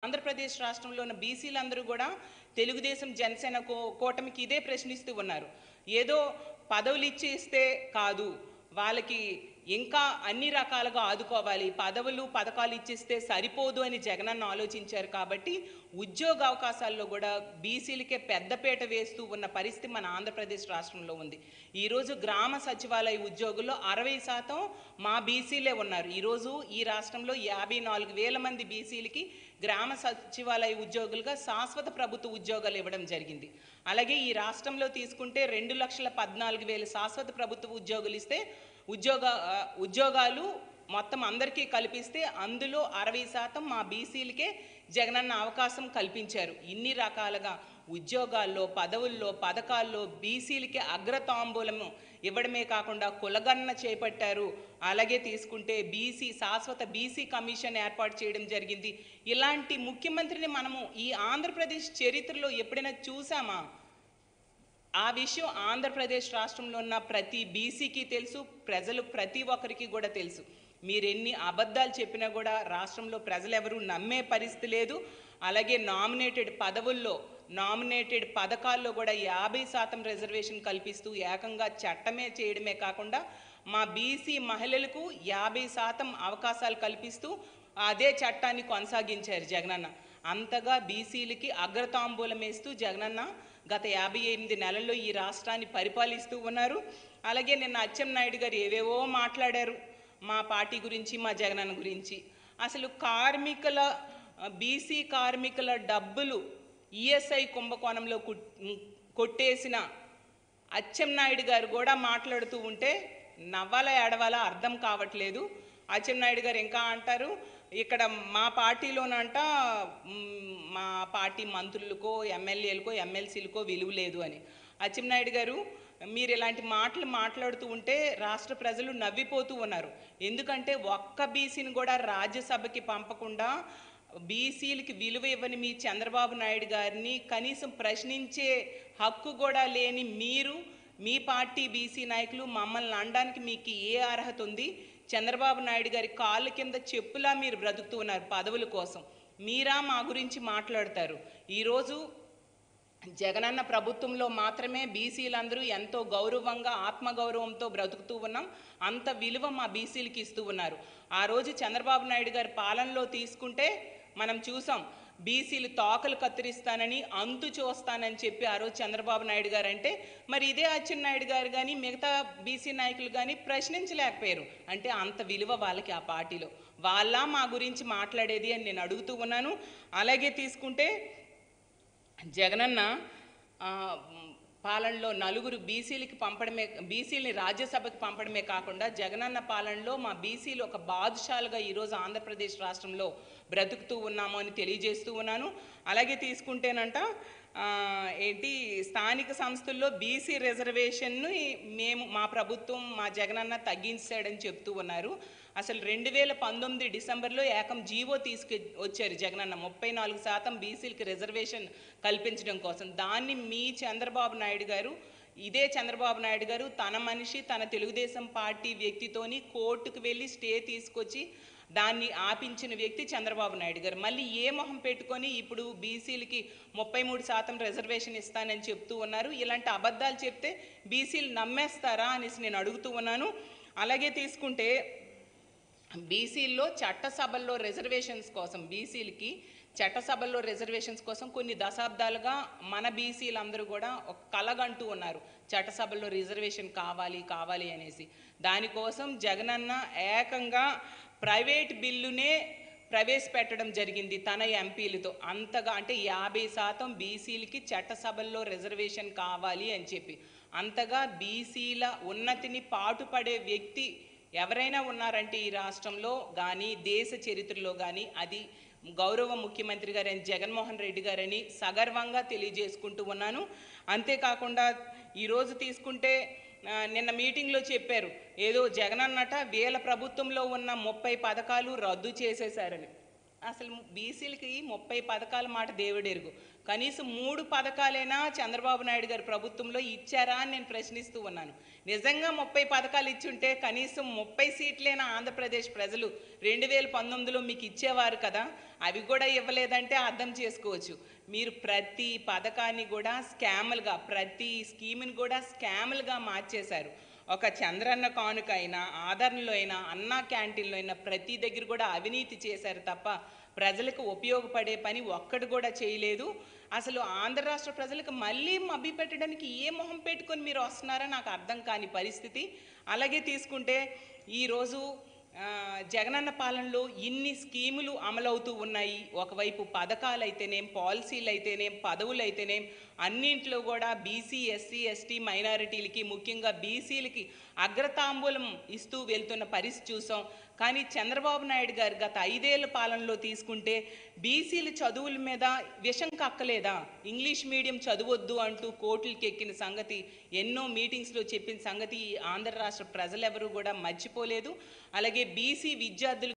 ఆంధ్రప్రదేశ్ రాష్ట్రంలో ఉన్న బీసీలందరూ కూడా తెలుగుదేశం జనసేన కూ- కూటమికి ఇదే ప్రశ్నిస్తూ ఉన్నారు ఏదో పదవులు ఇచ్చేస్తే కాదు వాళ్ళకి ఇంకా అన్ని రకాలుగా ఆదుకోవాలి పదవులు పథకాలు ఇచ్చేస్తే సరిపోదు అని జగనన్న ఆలోచించారు కాబట్టి ఉద్యోగ అవకాశాల్లో కూడా బీసీలకే పెద్దపీట వేస్తూ ఉన్న పరిస్థితి మన ఆంధ్రప్రదేశ్ రాష్ట్రంలో ఉంది ఈరోజు గ్రామ సచివాలయ ఉద్యోగుల్లో అరవై శాతం మా బీసీలే ఉన్నారు ఈరోజు ఈ రాష్ట్రంలో యాభై నాలుగు వేల మంది బీసీలకి గ్రామ సచివాలయ ఉద్యోగులుగా శాశ్వత ప్రభుత్వ ఉద్యోగాలు ఇవ్వడం జరిగింది అలాగే ఈ రాష్ట్రంలో తీసుకుంటే రెండు లక్షల పద్నాలుగు వేల శాశ్వత ప్రభుత్వ ఉద్యోగులు ఇస్తే ఉద్యోగ ఆ, ఉద్యోగాలు మొత్తం అందరికీ కల్పిస్తే అందులో అరవై శాతం మా బీసీలకే జగనన్న అవకాశం కల్పించారు ఇన్ని రకాలుగా ఉద్యోగాల్లో పదవుల్లో పథకాల్లో బీసీలకి అగ్రతాంబూలము ఇవ్వడమే కాకుండా కులగణన చేపట్టారు అలాగే తీసుకుంటే బీసీ శాశ్వత బీసీ కమిషన్ ఏర్పాటు చేయడం జరిగింది ఇలాంటి ముఖ్యమంత్రిని మనము ఈ ఆంధ్రప్రదేశ్ చరిత్రలో ఎప్పుడైనా చూసామా ఆ విషయం ఆంధ్రప్రదేశ్ రాష్ట్రంలో ఉన్న ప్రతి బీసీకి తెలుసు ప్రజలు ప్రతి ఒక్కరికి కూడా తెలుసు మీరు ఎన్ని అబద్ధాలు చెప్పినా కూడా రాష్ట్రంలో ప్రజలు ఎవరు నమ్మే పరిస్థితి లేదు అలాగే నామినేటెడ్ పదవుల్లో నామినేటెడ్ పథకాల్లో కూడా యాభై శాతం రిజర్వేషన్ కల్పిస్తూ ఏకంగా చట్టమే చేయడమే కాకుండా మా బీసీ మహిళలకు యాభై శాతం అవకాశాలు కల్పిస్తూ అదే చట్టాన్ని కొనసాగించారు జగనన్న అంతగా బీసీలకి అగ్రతాంబూలం వేస్తూ జగనన్న గత యాభై ఎనిమిది నెలల్లో ఈ రాష్ట్రాన్ని పరిపాలిస్తూ ఉన్నారు అలాగే నిన్న అచ్చెన్నాయుడు గారు ఏవేవో మాట్లాడారు మా పార్టీ గురించి మా జగనన్న గురించి అసలు కార్మికుల బీసీ కార్మికుల డబ్బులు ఈఎస్ఐ కుంభకోణంలో కుట్- కొట్టేసిన అచ్చెన్నాయుడు గారు కూడా మాట్లాడుతూ ఉంటే నవ్వాలా ఏడవాలా అర్థం కావట్లేదు అచ్చెన్నాయుడు గారు ఇంకా అంటారు ఇక్కడ మా పార్టీలోనంట మ్, మా పార్టీ మంత్రులకో ఎమ్మెల్యేలకో ఎమ్మెల్సీలకో విలువ లేదు అని అచ్చెన్నాయుడు గారు మీరు ఇలాంటి మాటలు మాట్లాడుతూ ఉంటే రాష్ట్ర ప్రజలు నవ్విపోతూ ఉన్నారు ఎందుకంటే ఒక్క బీసీని కూడా రాజ్యసభకి పంపకుండా బీసీలకి విలువ ఇవ్వని మీ చంద్రబాబు నాయుడు గారిని కనీసం ప్రశ్నించే హక్కు కూడా లేని మీరు మీ పార్టీ బీసీ నాయకులు మమ్మల్ని అనడానికి మీకు ఏ అర్హత ఉంది చంద్రబాబు నాయుడు గారి కాళ్ళ కింద చెప్పులా మీరు బ్రతుకుతూ ఉన్నారు పదవుల కోసం మీరా మా గురించి మాట్లాడతారు ఈరోజు జగనన్న ప్రభుత్వంలో మాత్రమే బీసీలందరూ ఎంతో గౌరవంగా ఆత్మగౌరవంతో బ్రతుకుతూ ఉన్నాం అంత విలువ మా బీసీలకి ఇస్తూ ఉన్నారు ఆ రోజు చంద్రబాబు నాయుడు గారి పాలనలో తీసుకుంటే మనం చూసాం బీసీలు తోకలు కత్తిరిస్తానని అంతు చూస్తానని చెప్పి ఆ రోజు చంద్రబాబు నాయుడు గారు అంటే మరి ఇదే అచ్చెన్నాయుడు గారు కానీ మిగతా బీసీ నాయకులు కానీ ప్రశ్నించలేకపోయారు అంటే అంత విలువ వాళ్ళకి ఆ పార్టీలో వాళ్ళ మా గురించి మాట్లాడేది అని నేను అడుగుతూ ఉన్నాను అలాగే తీసుకుంటే జగనన్న ఆ, మ్, పాలనలో నలుగురు బీసీలకి పంపడమే బీసీలని రాజ్యసభకి పంపడమే కాకుండా జగనన్న పాలనలో మా బీసీలు ఒక బాదుషాలుగా ఈరోజు ఆంధ్రప్రదేశ్ రాష్ట్రంలో బ్రతుకుతూ ఉన్నాము అని తెలియజేస్తూ ఉన్నాను అలాగే తీసుకుంటేనంట ఆ, ఏంటి స్థానిక సంస్థల్లో బీసీ రిజర్వేషన్ను మేము మా ప్రభుత్వం మా జగనన్న తగ్గించాడని చెప్తూ ఉన్నారు అసలు రెండు వేల పంతొమ్మిది డిసెంబర్లో ఏకం జీవో తీసుకు వచ్చారు జగనన్న ముప్పై నాలుగు శాతం బీసీలకి రిజర్వేషన్ కల్పించడం కోసం దాన్ని మీ చంద్రబాబు నాయుడు గారు ఇదే చంద్రబాబు నాయుడు గారు తన మనిషి తన తెలుగుదేశం పార్టీ వ్యక్తితోని కోర్టుకు వెళ్ళి స్టే తీసుకొచ్చి దాన్ని ఆపించిన వ్యక్తి చంద్రబాబు నాయుడు గారు మళ్ళీ ఏ మొహం పెట్టుకొని ఇప్పుడు బీసీలకి ముప్పై మూడు శాతం రిజర్వేషన్ ఇస్తానని చెప్తూ ఉన్నారు ఇలాంటి అబద్ధాలు చెప్తే బీసీలు నమ్మేస్తారా అనేసి నేను అడుగుతూ ఉన్నాను అలాగే తీసుకుంటే బీసీల్లో చట్టసభల్లో రిజర్వేషన్స్ కోసం బీసీలకి చట్టసభల్లో రిజర్వేషన్స్ కోసం కొన్ని దశాబ్దాలుగా మన బీసీలందరూ కూడా ఒక కలగంటూ ఉన్నారు చట్టసభల్లో రిజర్వేషన్ కావాలి కావాలి అనేసి దానికోసం జగనన్న ఏకంగా ప్రైవేట్ బిల్లునే ప్రవేశపెట్టడం జరిగింది తన ఎంపీలతో అంతగా అంటే యాభై శాతం బీసీలకి చట్టసభల్లో రిజర్వేషన్ కావాలి అని చెప్పి అంతగా బీసీల ఉన్నతిని పాటుపడే వ్యక్తి ఎవరైనా ఉన్నారంటే ఈ రాష్ట్రంలో కానీ దేశ చరిత్రలో కానీ అది గౌరవ ముఖ్యమంత్రి గారైన జగన్మోహన్ రెడ్డి గారని సగర్వంగా తెలియజేసుకుంటూ ఉన్నాను అంతేకాకుండా ఈరోజు తీసుకుంటే ఆ, నిన్న మీటింగ్లో చెప్పారు ఏదో జగన్ అన్నట వీళ్ళ ప్రభుత్వంలో ఉన్న ముప్పై పథకాలు రద్దు చేసేశారని అసలు బీసీలకి ముప్పై పథకాల మాట దేవుడెరుగు కనీసం మూడు పథకాలైనా చంద్రబాబు నాయుడు గారి ప్రభుత్వంలో ఇచ్చారా అని నేను ప్రశ్నిస్తూ ఉన్నాను నిజంగా ముప్పై పథకాలు ఇచ్చుంటే కనీసం ముప్పై సీట్లైనా ఆంధ్రప్రదేశ్ ప్రజలు రెండు వేల పంతొమ్మిదిలో మీకు ఇచ్చేవారు కదా అవి కూడా ఇవ్వలేదంటే అర్థం చేసుకోవచ్చు మీరు ప్రతి పథకాన్ని కూడా స్కాములుగా ప్రతి స్కీమ్ని కూడా స్కాములుగా మార్చేశారు ఒక చంద్రన్న కానుక అయినా ఆదరణలో అయినా అన్నా క్యాంటీన్లో అయినా ప్రతి దగ్గర కూడా అవినీతి చేశారు తప్ప ప్రజలకు ఉపయోగపడే పని ఒక్కడు కూడా చేయలేదు అసలు ఆంధ్ర రాష్ట్ర ప్రజలకు మళ్ళీ మభ్య పెట్టడానికి ఏ మొహం పెట్టుకొని మీరు వస్తున్నారో నాకు అర్థం కాని పరిస్థితి అలాగే తీసుకుంటే ఈరోజు ఆ, జగనన్న పాలనలో ఇన్ని స్కీములు అమలవుతూ ఉన్నాయి ఒకవైపు పథకాలు అయితేనేం పాలసీలు అయితేనేం పదవులు అయితేనేం అన్నింట్లో కూడా బీసీ ఎస్సీ ఎస్టీ మైనారిటీలకి ముఖ్యంగా బీసీలకి అగ్రతాంబూలం ఇస్తూ వెళ్తున్న పరిస్థితి చూసాం కానీ చంద్రబాబు నాయుడు గారు గత ఐదేళ్ల పాలనలో తీసుకుంటే బీసీల చదువుల మీద విషం కక్కలేదా ఇంగ్లీష్ మీడియం చదవొద్దు అంటూ కోర్టులకి ఎక్కిన సంగతి ఎన్నో మీటింగ్స్లో చెప్పిన సంగతి ఈ ఆంధ్ర రాష్ట్ర ప్రజలెవరూ కూడా మర్చిపోలేదు అలాగే బీసీ విద్యార్థులు